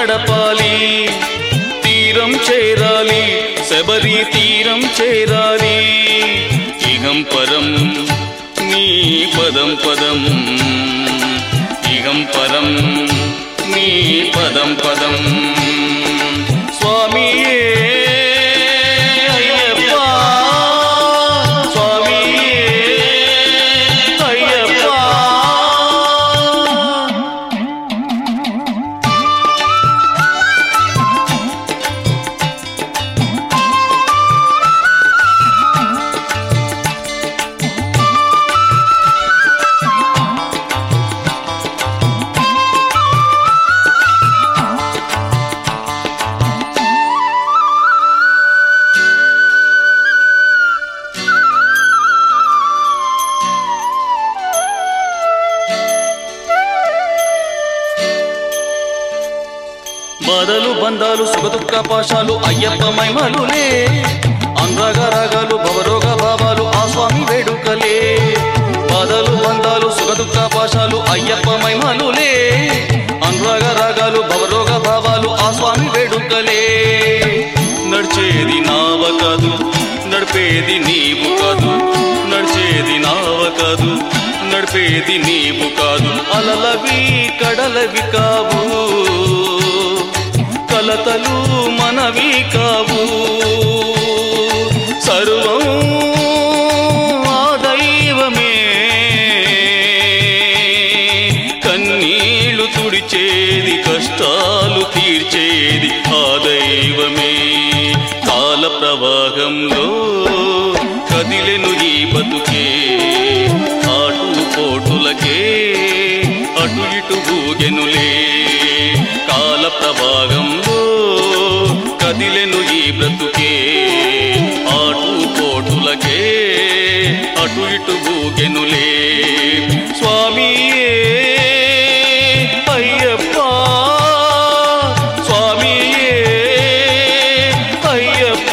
నడపాలి తీరం చేరాలి శబరి తీరం చేరాలి ఇహం పరం నీ పదం పదం ఇహం పరం నీ పదం పదం స్వామియే అయ్యప్ప స్వామియే అయ్యప్ప బాధలు బంధాలు సుఖదుఖ పాశాలు అయ్యప్ప మైమలులే అనురాగ రాగాలు భవరోగ భావాలు ఆ స్వామి వేడుకలే బాధలు బంధాలు సుఖదుఖ పాశాలు అయ్యప్ప మైమలులే అనురాగ రాగాలు భవరోగ భావాలు ఆ స్వామి వేడుకలే నడిచేది నావ కాదు నడిపేది నీవు కాదు నడిచేది నావ కాదు నడిపేది నీవు కాదు అలలవి కడలవి కావు కలతలు మనవి కావు సర్వం ఆ దైవమే కన్నీళ్లు తుడిచేది కష్టాలు తీర్చేది ఆ దైవమే కాల ప్రవాహంలో కదిలెను ఈ బతుకే ఆటు పోటులకే అటు ఇటు ఊగెనులే కాల ప్రవాహంలో కదిలెను ఈ బ్రతుకే ఆటు పోటులకే అటు ఇటు ఊగెనులే స్వామియే అయ్యప్ప స్వామియే అయ్యప్ప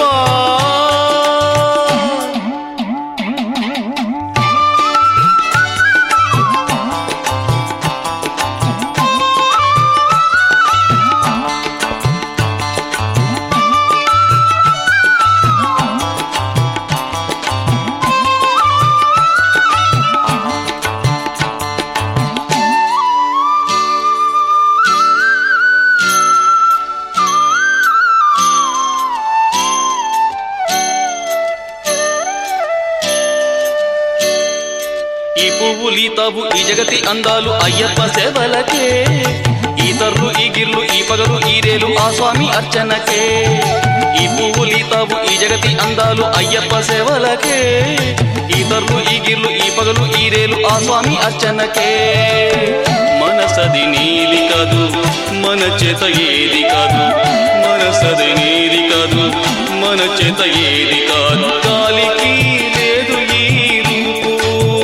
ఈ పువ్వులు ఈ తావు ఈ జగతి అందాలు అయ్యప్ప సేవలకే ఈ తర్రు ఈ గిర్లు ఈ పగలు ఈ రేలు ఆ స్వామి అర్చనకే ఈ పువ్వులు ఈ తావు ఈ జగతి అందాలు అయ్యప్ప సేవలకే ఈ తర్రు ఈ గిర్లు ఈ పగలు ఈ రేలు ఆ స్వామి అర్చనకే మనసది నీలి కాదు మన చేత ఏది కాదు మనసది నీది కాదు మన చేత ఏది కాదు గాలికి లేదు ఈ రూపు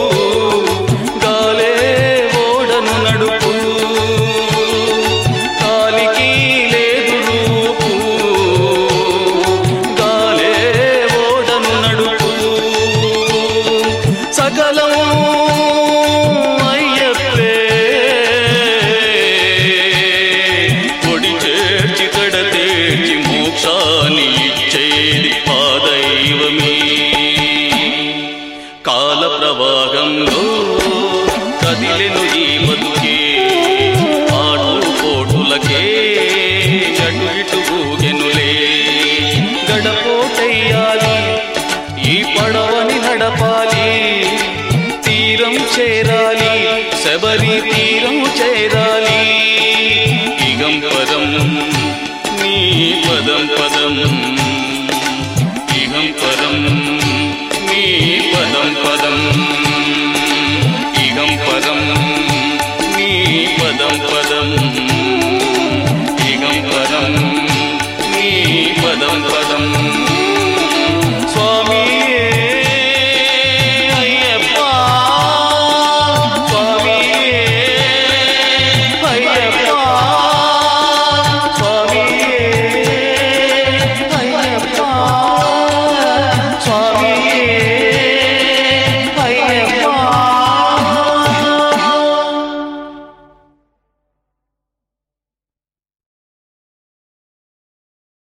గాలే ఓడను నడుపు గాలికి లేదు రూపు గాలే ఓడను నడుపు సకలం అయ్యప్పే పొడి చేర్చి కడ తేర్చి మోక్షాన్ని ఇచ్చేది ఆ దైవమే కాల ప్రవాహంలో కదిలెను ఈ బతుకే ఆటు పోటులకే అటు ఇటు ఊగెనులే గడపోటయ్యాలి ఈ పడవని నడపాలి తీరం చేరాలి శబరి తీరం చేరాలి ఇగం పదం నీ పదం పదం ఇహం పదం నీ పదం పదం